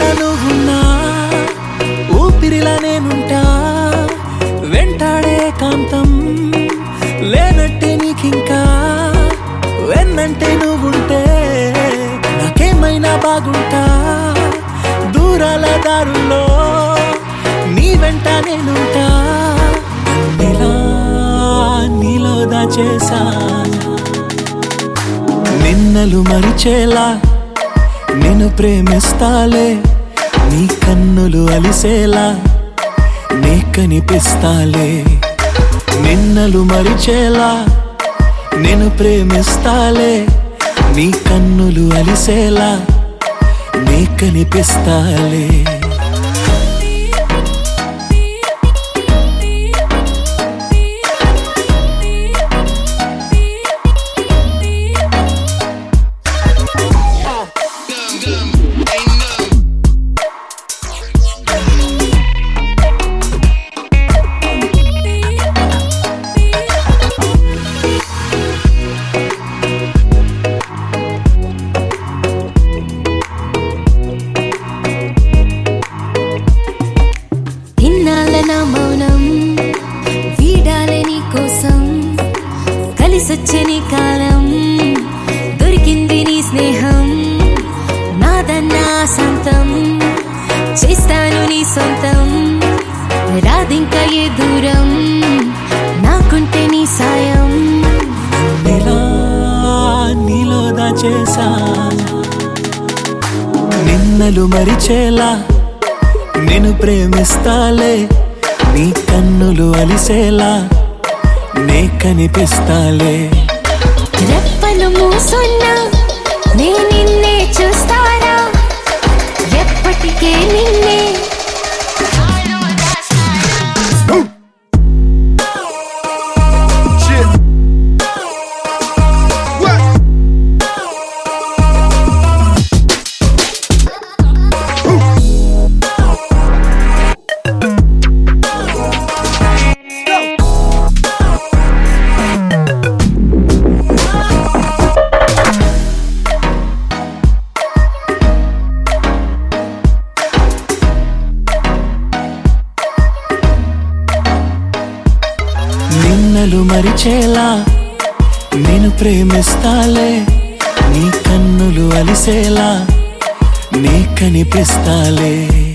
నువ్వున్నా ఊపిరిలా నేనుంటా వెంటాడే కాంతం లేనట్టే నీకింకా వెన్నంటే నువ్వుంటే నాకేమైనా బాగుంటా దూరాల దారుల్లో నీ వెంట నేనుంటా నీలా నీలో దాచేసా నిన్నలు మరిచేలా నేను ప్రేమిస్తాలే నీ కన్నులు అలిసేలా నీ కనిపిస్తాలే నిన్నలు మరిచేలా నేను ప్రేమిస్తాలే నీ కన్నులు అలిసేలా నీ కనిపిస్తాలే ఇన్నాళ్ళ నా మౌనం వీడాలే నీ కోసం కలిసొచ్చే నీ కాలం దొరికింది నీ స్నేహం నాదన్నా సొంతం చేస్తాను నీ సొంతం రాదింకా ఏ దూరం నాకుంటే నీ సాయం నీలా నీలో దాచేసా నిన్నలు మరిచేలా నేను ప్రేమిస్తాలే నీ కన్నులు అలిసేలా నే కనిపిస్తాలే రెప్పలు మూసున్నా నే నిన్నే చూస్తారా ఎప్పటికే నిన్నే Shit. What? నిన్నలు మరిచేలా నేను ప్రేమిస్తాలే నీ కన్నులు అలిసేలా నీ కనిపిస్తాలే